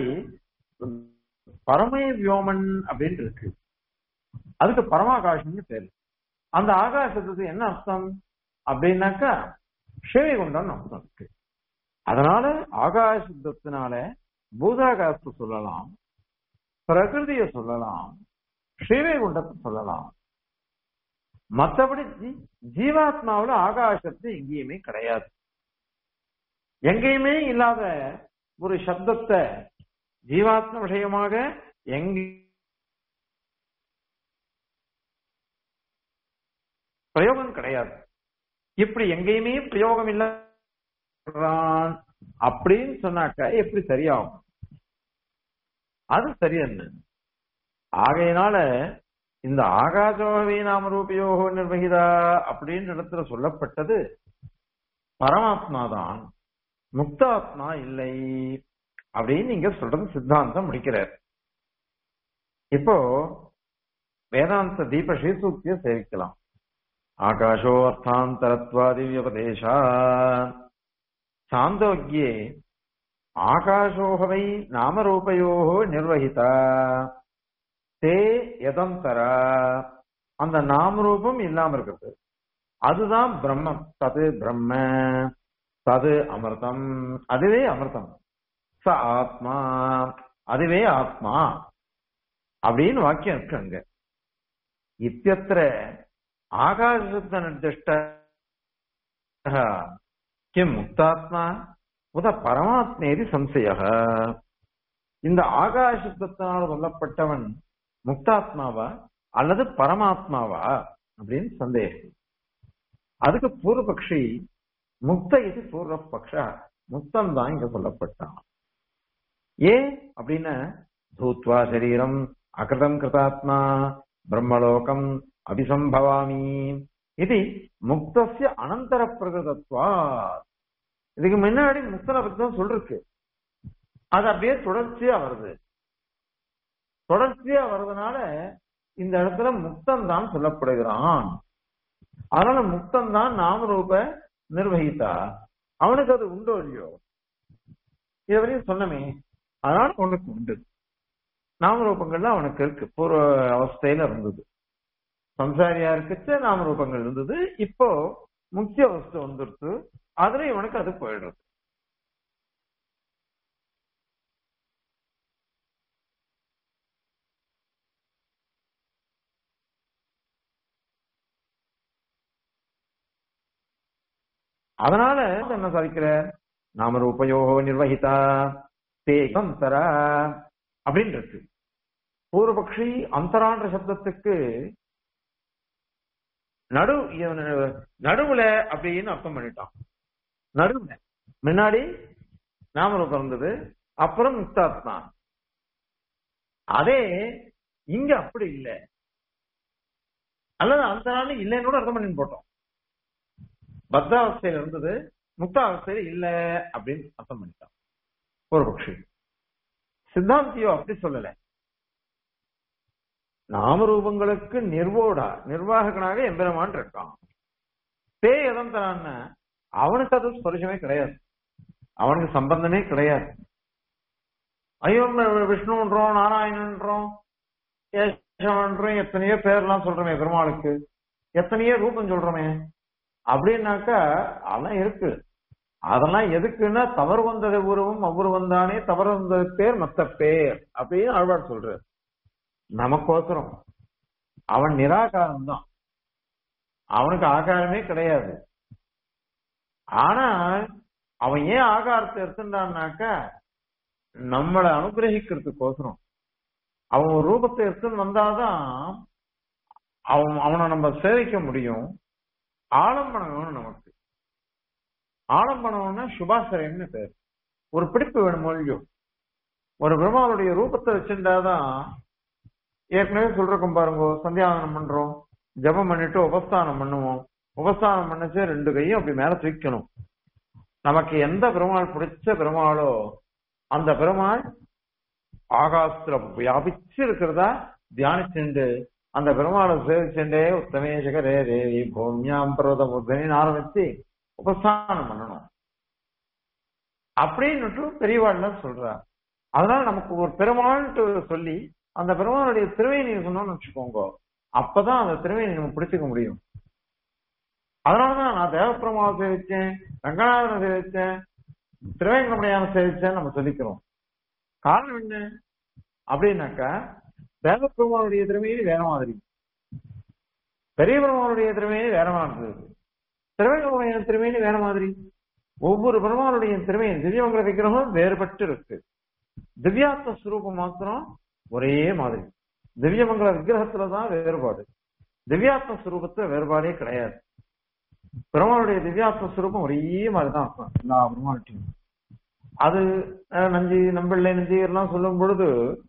பரமே வியோமன் அப்படின்னு இருக்கு அதுக்கு பரமாகாசம்னு பேரு அந்த ஆகாசத்துக்கு என்ன அர்த்தம் அப்படின்னாக்கா சிவகுண்டம் அர்த்தம் இருக்கு அதனால ஆகாசத்தினால பூதாகாசத்தை சொல்லலாம் பிரகிருதிய சொல்லலாம் ஸ்ரீவைகுண்டத்தை சொல்லலாம் மற்றபடி ஜீ- ஜீவாத்மாவுல ஆகாசத்து எங்கேயுமே கிடையாது எங்கேயுமே இல்லாத ஒரு சப்தத்தை ஜீவாத்ம விஷயமாக எங்க பிரயோகம் கிடையாது இப்படி எங்கேயுமே பிரயோகம் இல்ல அப்படின்னு சொன்னாக்க எப்படி சரியாகும் அது சரியல்ல ஆகையினால இந்த ஆகாசோகவே நாம ரூபயோகோ நிர்வகிதா அப்படின்ற இடத்துல சொல்லப்பட்டது பரமாத்மா தான் முக்தாத்மா இல்லை அப்படின்னு நீங்க சொல்றது சித்தாந்தம் முடிக்கிறார் இப்போ வேதாந்த தீப ஸ்ரீசூக்திய சேவிக்கலாம் ஆகாஷோ அர்த்தாந்தரத்வாதி வியபதேசா சாந்தோக்கியே ஆகாஷோகவை நாமரூபயோ நிர்வகிதா தே எதந்தர அந்த நாமரூபம் இல்லாம இருக்கிறது அதுதான் பிரம்மம் தது பிரம்ம தது அமிர்தம் அதுவே அமிர்தம் ச ஆத்மா அதுவே ஆத்மா அப்படின்னு வாக்கியம் இருக்கு அங்க இத்தியத்திர ஆகாசத்த நிர்திஷ்ட கிம் முக்தாத்மா உத பரமாத்மேதி சம்சய இந்த ஆகாசத்தினால் சொல்லப்பட்டவன் முக்தாத்மாவா அல்லது பரமாத்மாவா அப்படின்னு சந்தேகம் அதுக்கு பூர்வபக்ஷி முக்த இது பூர்வபக்ஷ முக்தம் தான் இங்க சொல்லப்பட்டான் ஏன் அப்படின்னா தூத்வா சரீரம் அகிருதம் கிருதாத்மா பிரம்மலோகம் அபிசம்பவாமி இது முக்தசிய அனந்தர பிரகிருதத்வா இதுக்கு முன்னாடி முக்தனை பத்தி தான் சொல்லிருக்கு அது அப்படியே தொடர்ச்சியா வருது தொடர்ச்சியா வர்றதுனால இந்த இடத்துல முக்தன் தான் சொல்லப்படுகிறான் அதனால முக்தன் தான் நாமரூப நிர்வகித்தா அவனுக்கு அது உண்டோ இல்லையோ இது வரையும் சொன்னமே அதனால உனக்கு உண்டு நாமரூபங்கள்லாம் அவனுக்கு இருக்கு பூர்வ அவஸ்தையில இருந்தது சம்சாரியா இருக்குச்சு நாமரூபங்கள் இருந்தது இப்போ முக்கிய அவஸ்தை வந்துருச்சு அதுல இவனுக்கு அது போயிடுறது அதனால என்ன சாதிக்கிற நாமரூபயோகோ நிர்வகிதா தேகம் தர அப்படின்னு இருக்கு பூர்வபக்ஷி அந்தரான்ற சப்தத்துக்கு நடு நடுவுல அப்படின்னு அர்த்தம் பண்ணிட்டான் நடுவுல முன்னாடி நாமரூபம் இருந்தது அப்புறம் முக்தாத்மா அதே இங்க அப்படி இல்லை அல்லது அந்த நாள் இல்லைன்னு கூட அர்த்தம் பண்ணி போட்டோம் பத்தாவஸ்தையில இருந்தது முக்தாவஸ்தையில இல்ல அப்படின்னு அர்த்தம் பண்ணிட்டான் பூர்வபக்ஷி சித்தாந்தியோ அப்படி சொல்லல நாமரூபங்களுக்கு நிர்வோடா நிர்வாககனாக எம்பெருமான் இருக்கான் பே எதம் தரான்னு அவனுக்கு அது ஸ்பரிசமே கிடையாது அவனுக்கு சம்பந்தமே கிடையாது ஐயோ விஷ்ணுன்றோம் நாராயணன்றோம் கேசவன்றோம் எத்தனையோ பேர்லாம் சொல்றோமே பெருமாளுக்கு எத்தனையோ ரூபம் சொல்றோமே அப்படின்னாக்கா அதெல்லாம் இருக்கு அதெல்லாம் எதுக்குன்னா தவறு வந்தது உருவம் அவ்வறு வந்தானே தவறு வந்தது பேர் மத்த பேர் அப்படின்னு ஆழ்வார் சொல்றாரு நமக்கோசரம் அவன் நிராகாரம் தான் அவனுக்கு ஆகாரமே கிடையாது ஆனா அவன் ஏன் ஆகாரத்தை எடுத்துட்டான்னாக்கா நம்மளை அனுகிரகிக்கிறதுக்கோசரம் அவன் ஒரு ரூபத்தை எடுத்துன்னு வந்தாதான் அவன் அவனை நம்ம சேவிக்க முடியும் ஆலம்பனம் வேணும் நமக்கு ஆலம்பனம்னா சுபாசரம்னு பேர் ஒரு பிடிப்பு வேணும் மொழியும் ஒரு பிரம்மாவுடைய ரூபத்தை வச்சிருந்தாதான் ஏற்கனவே சொல்றோம் பாருங்க சந்தியாவனம் பண்றோம் ஜபம் பண்ணிட்டு உபஸ்தானம் பண்ணுவோம் உபஸ்தானம் பண்ணச்சு ரெண்டு கையும் அப்படி மேல தூக்கணும் நமக்கு எந்த பெருமாள் பிடிச்ச பெருமாளோ அந்த பெருமாள் ஆகாசத்துல வியாபிச்சு இருக்கிறதா தியானிச்சுண்டு அந்த பெருமாளை சேவிச்சுண்டே உத்தமே ஜெகரே தேவி பூமியாம் பர்வத முத்தனின்னு ஆரம்பிச்சு உபஸ்தானம் பண்ணணும் அப்படின்னுட்டு பெரியவாள்லாம் சொல்றா அதனால நமக்கு ஒரு பெருமாள்ட்டு சொல்லி அந்த பெருமாளுடைய திருவையை நீங்க சொன்னோம்னு வச்சுக்கோங்க அப்பதான் அந்த திருவையை நம்ம பிடிச்சுக்க முடியும் அதனாலதான் நான் தேவப்பெருமாவை சேவிச்சேன் ரங்கநாதனை சேவிச்சேன் திருவேங்கடமுடையான சேவிச்சேன் நம்ம சொல்லிக்கிறோம் காரணம் என்ன அப்படின்னாக்கா தேவப்பெருமானுடைய திறமையை வேற மாதிரி பெரிய பெருமானுடைய திறமையை வேற மாதிரி திருவேங்கடமுடைய திறமையை வேற மாதிரி ஒவ்வொரு பெருமானுடைய திறமையும் திவ்யமங்கல விக்கிரகம் வேறுபட்டு இருக்கு திவ்யாத்ம ஸ்வரூபம் மாத்திரம் ஒரே மாதிரி திவ்யமங்கல விக்கிரகத்துலதான் வேறுபாடு திவ்யாத்ம ஸ்வரூபத்துல வேறுபாடே கிடையாது பெருமாளுடைய திவ்யாத்ம ஸ்வரூபம் ஒரே மாதிரிதான் இருக்கும் எல்லா பெருமாள்கிட்டையும் அது அஹ், நஞ்சி நம்பிள்ளை நஞ்சி எல்லாம் சொல்லும் பொழுது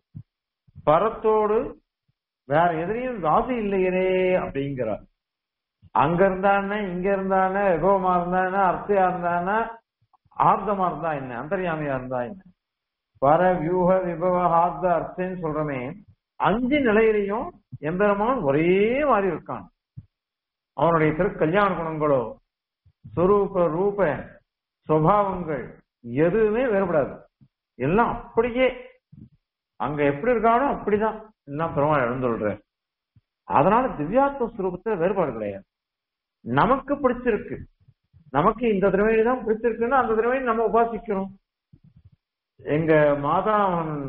பரத்தோடு வேற எதிரையும் வாசி இல்லையனே அப்படிங்கிறார் அங்க இருந்தானே இங்க இருந்தானே எகோமா இருந்தானே அர்த்தையா இருந்தானே ஆர்த்தமா இருந்தா என்ன அந்தர்யாமியா இருந்தா என்ன பர வியூக விபவ ஆர்த்த அர்த்தன்னு சொல்றமே அஞ்சு நிலையிலையும் எம்பெருமான் ஒரே மாதிரி இருக்கான் அவனுடைய திரு கல்யாண குணங்களோ சொரூப ரூப சுவாவங்கள் எதுவுமே வேறுபடாது எல்லாம் அப்படியே அங்க எப்படி இருக்கானோ அப்படிதான் எல்லாம் பெருமாள் எழுந்துள்ற அதனால திவ்யாத்ம ஸ்வரூபத்துல வேறுபாடு கிடையாது நமக்கு பிடிச்சிருக்கு நமக்கு இந்த திருமணி தான் பிடிச்சிருக்குன்னா அந்த திருமணி நம்ம உபாசிக்கிறோம் எங்க மாதா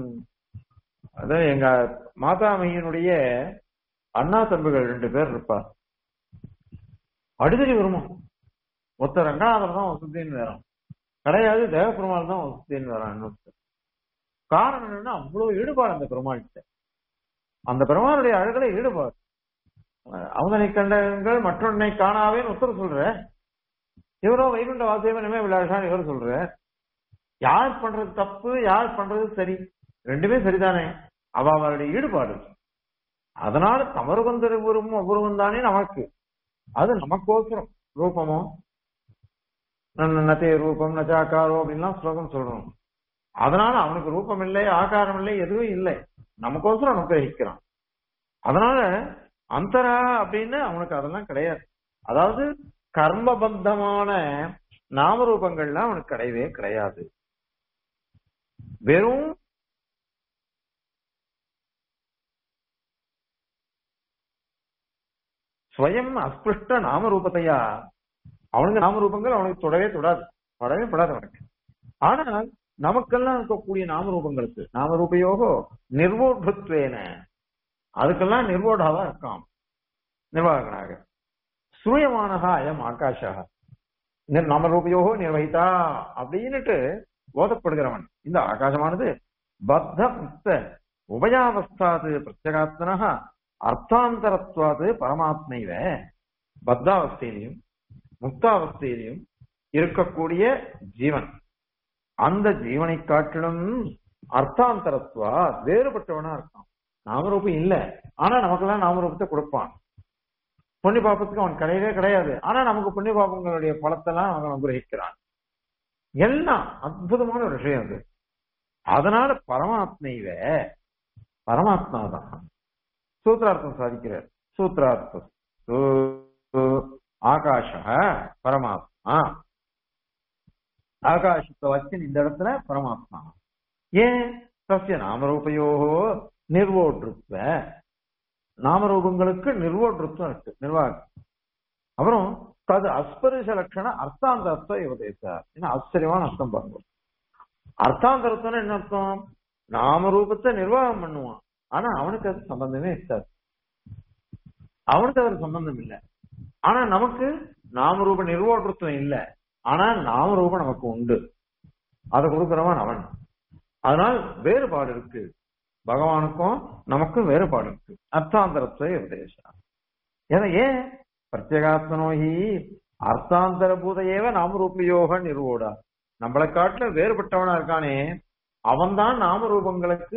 அதாவது எங்க மாதாமையினுடைய அண்ணா தம்பிகள் ரெண்டு பேர் இருப்பா அடிதடி வருமா ஒருத்தர் ரங்கநாதர் தான் வசதின்னு வரான் கிடையாது தேவபெருமாள் தான் வசதின்னு வரான் இன்னொருத்தர் காரணம் என்னன்னா அவ்வளவு ஈடுபாடு அந்த பெருமாள்கிட்ட அந்த பெருமாளுடைய அழகுல ஈடுபாடு அவனை கண்டங்கள் மற்றொன்னை காணாவேன்னு உத்தர சொல்ற இவரோ வைகுண்ட வாசியவனுமே விளையாடுறான் இவர் சொல்ற யார் பண்றது தப்பு யார் பண்றது சரி ரெண்டுமே சரிதானே அவ அவருடைய ஈடுபாடு அதனால தவறு வந்தவரும் ஒவ்வொருவன் தானே நமக்கு அது நமக்கோசரம் ரூபமோ ந- நத்தே ரூபம் நச்சாக்காரோ அப்படின்லாம் ஸ்லோகம் சொல்றோம் அதனால அவனுக்கு ரூபம் இல்லை ஆகாரம் இல்லை எதுவும் இல்லை நமக்கோசரம் அனுகிரகிக்கிறான் அதனால அந்தரா அப்படின்னு அவனுக்கு அதெல்லாம் கிடையாது அதாவது கர்மபந்தமான நாமரூபங்கள்லாம் அவனுக்கு கிடையவே கிடையாது வெறும் ஸ்வயம் அஸ்பிருஷ்ட நாமரூபத்தையா அவனுக்கு நாமரூபங்கள் அவனுக்கு தொடவே தொடாது படவே படாது அவனுக்கு ஆனால் நமக்கெல்லாம் இருக்கக்கூடிய நாமரூபங்களுக்கு நாமரூபயோகோ நிர்வோட்பத்வேன அதுக்கெல்லாம் நிர்வோடாவா இருக்கான் நிர்வாகனாக சூயமானகா அயம் ஆகாஷா நிர் நாமரூபயோகோ நிர்வகிதா அப்படின்னுட்டு போதப்படுகிறவன் இந்த ஆகாசமானது பத்த முக்த உபயாவஸ்தாது பிரத்யகாத்மனா அர்த்தாந்தரத்வாது பரமாத்மைவ பத்தாவஸ்தையிலையும் முக்தாவஸ்தையிலையும் இருக்கக்கூடிய ஜீவன் அந்த ஜீவனை காட்டிலும் அர்த்தாந்தரத்துவா வேறுபட்டவனா இருக்கான் நாமரூபம் இல்ல ஆனா நமக்கெல்லாம் நாமரூபத்தை கொடுப்பான் புண்ணிய பாப்பத்துக்கு அவன் கிடையவே கிடையாது ஆனா நமக்கு புண்ணிய பாப்பங்களுடைய பலத்தெல்லாம் அவன் அனுகிரகிக்கிறான் எல்லாம் அற்புதமான ஒரு விஷயம் அது அதனால பரமாத்மைவ பரமாத்மா தான் சூத்ரார்த்தம் சாதிக்கிறார் சூத்ரார்த்தம் ஆகாஷ பரமாத்மா ஆகாசத்தை வச்சு இந்த இடத்துல பரமாத்மா ஏன் சசிய நாமரூபயோ நிர்வோட்ருத்வ நாமரூபங்களுக்கு நிர்வோட்ருத்வம் இருக்கு நிர்வாகம் அப்புறம் தது அஸ்பரிச லட்சண அர்த்தாந்தரத்துவ உபதேசார் என்ன ஆச்சரியமான அர்த்தம் பாருங்க அர்த்தாந்தரத்துவம் என்ன அர்த்தம் நாமரூபத்தை நிர்வாகம் பண்ணுவான் ஆனா அவனுக்கு அது சம்பந்தமே இருக்காது அவனுக்கு அது சம்பந்தம் இல்லை ஆனா நமக்கு நாமரூப நிர்வோட்டத்துவம் இல்லை ஆனா நாமரூபம் நமக்கு உண்டு அதை கொடுக்கிறவன் அவன் அதனால் வேறுபாடு இருக்கு பகவானுக்கும் நமக்கும் வேறுபாடு இருக்கு அர்த்தாந்தரத்துவ உபதேசம் ஏன்னா ஏன் பிரத்யேகாத்மனோகி அர்த்தாந்தர பூத ஏவ நாமரூபயோக நிர்வோடா நம்மளை காட்டுல வேறுபட்டவனா இருக்கானே அவன்தான் நாமரூபங்களுக்கு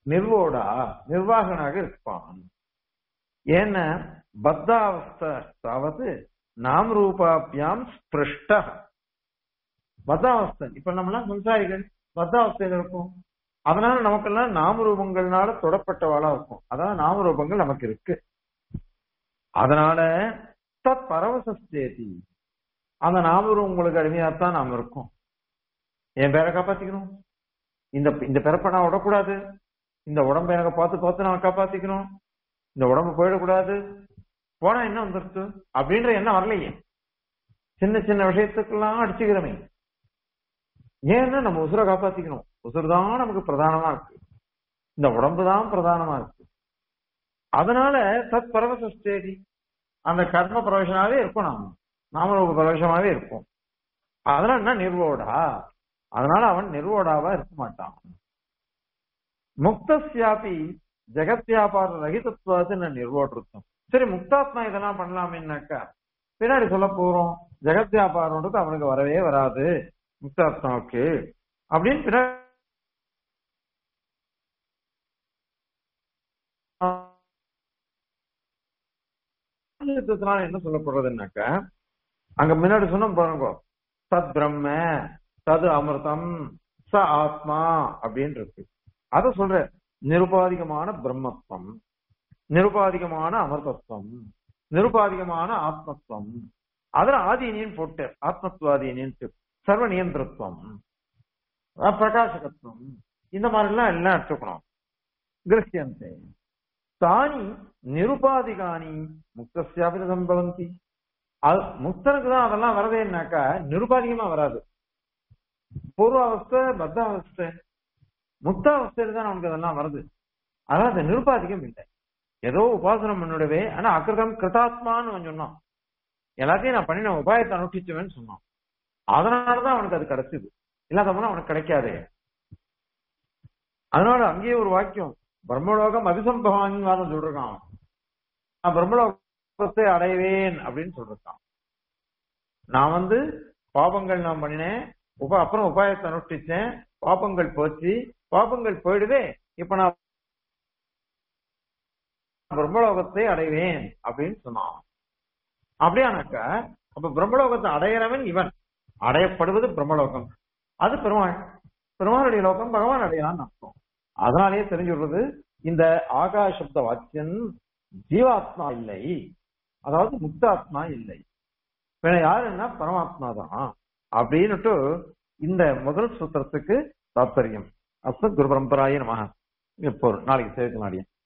நிர்வோடா நிர்வாகனாக இருப்பான் ஏன்னா பத்தாவஸ்தாவது நாம் ரூபாபியாம் ஸ்பிருஷ்ட பத்தாவஸ்தன் இப்ப நம்மளாம் சம்சாரிகள் பத்தாவஸ்தையில இருக்கும் அதனால நமக்கெல்லாம் நாம ரூபங்கள்னால தொடப்பட்டவாளா இருக்கும் அதான் நாம ரூபங்கள் நமக்கு இருக்கு அதனால தத் பரவசஸ்தேதி அந்த நாமரூபம் உங்களுக்கு அடிமையாத்தான் நாம இருக்கோம் என் பேரை காப்பாத்திக்கணும் இந்த இந்த பிறப்பை நான் விடக்கூடாது இந்த உடம்பை எனக்கு பார்த்து பார்த்து நான் காப்பாத்திக்கணும் இந்த உடம்பு போயிடக்கூடாது போனா என்ன வந்துருச்சு அப்படின்ற எண்ணம் வரலையே சின்ன சின்ன விஷயத்துக்கெல்லாம் அடிச்சுக்கிறோமே ஏன்னா நம்ம உசுரை காப்பாத்திக்கணும் உசுறு தான் நமக்கு பிரதானமா இருக்கு இந்த உடம்பு தான் பிரதானமா இருக்கு அதனால தத் பரவசஸ்தேதி அந்த கர்ம பிரவேசனாவே இருக்கும் நாம நாம பிரவேசமாவே இருக்கும் அதனால என்ன நிர்வோடா அதனால அவன் நிர்வோடாவா இருக்க மாட்டான் முக்தசியாபி ஜெகத் வியாபார ரகிதத்துவாது நான் நிர்வோட்டிருத்தம் சரி முக்தாத்மா இதெல்லாம் பண்ணலாமேனாக்கா பின்னாடி சொல்ல போறோம் ஜெகத் வியாபாரம்ன்றது அவனுக்கு வரவே வராது முக்தாத்மாவுக்கு அப்படின்னு பின்னாடி யுத்தத்தினால என்ன சொல்லப்படுறதுன்னாக்க அங்க முன்னாடி சொன்ன பாருங்க சத் பிரம்ம தது அமிர்தம் ச ஆத்மா அப்படின்னு இருக்கு அத சொல்ற நிருபாதிகமான பிரம்மத்துவம் நிருபாதிகமான அமிர்தத்துவம் நிருபாதிகமான ஆத்மத்துவம் அதுல ஆதீனியன் போட்டு ஆத்மத்துவாதீனியன் சர்வ நியந்திரத்துவம் பிரகாசகத்துவம் இந்த மாதிரி எல்லாம் எல்லாம் எடுத்துக்கணும் கிரகியந்தே தானி நிருபாதிகானி முக்தசியாபித சம்பவந்தி அது முக்தனுக்கு தான் அதெல்லாம் வரதேன்னாக்கா நிருபாதிகமா வராது பூர்வாவஸ்தை பத்தாவஸ்தை முக்தாவஸ்தையில தான் நமக்கு அதெல்லாம் வருது அதான் அது நிருபாதிகம் இல்லை ஏதோ உபாசனம் பண்ணிடவே ஆனா அக்கிருதம் கிருதாத்மான்னு அவன் சொன்னான் எல்லாத்தையும் நான் பண்ணின உபாயத்தை அனுஷ்டிச்சுவேன்னு சொன்னான் அதனாலதான் அவனுக்கு அது கிடைச்சது இல்லாதவனா அவனுக்கு கிடைக்காதே அதனால அங்கேயே ஒரு வாக்கியம் பிரம்மலோகம் அபிசம்பவான் வாதம் சொல்றான் நான் பிரம்மலோகத்தை அடைவேன் அப்படின்னு சொல்றான் நான் வந்து பாபங்கள் நான் பண்ணினேன் உப அப்புறம் உபாயத்தை அனுஷ்டிச்சேன் பாபங்கள் போச்சு பாபங்கள் போயிடுதே இப்ப நான் பிரம்மலோகத்தை அடைவேன் அப்படின்னு சொன்னான் அப்படியானாக்கா அப்ப பிரம்மலோகத்தை அடையிறவன் இவன் அடையப்படுவது பிரம்மலோகம் அது பெருமாள் பெருமாளுடைய லோகம் பகவான் அடையலான்னு அர்த்தம் அதனாலேயே தெரிஞ்சு விடுறது இந்த ஆகாசப்த வாக்கியம் ஜீவாத்மா இல்லை அதாவது முக்தாத்மா இல்லை வேற யாருன்னா பரமாத்மா தான் அப்படின்னுட்டு இந்த முதல் சூத்திரத்துக்கு தாத்பரியம் அப்ப குரு பரம்பராய நம இப்போ நாளைக்கு சேர்க்க நாடியன்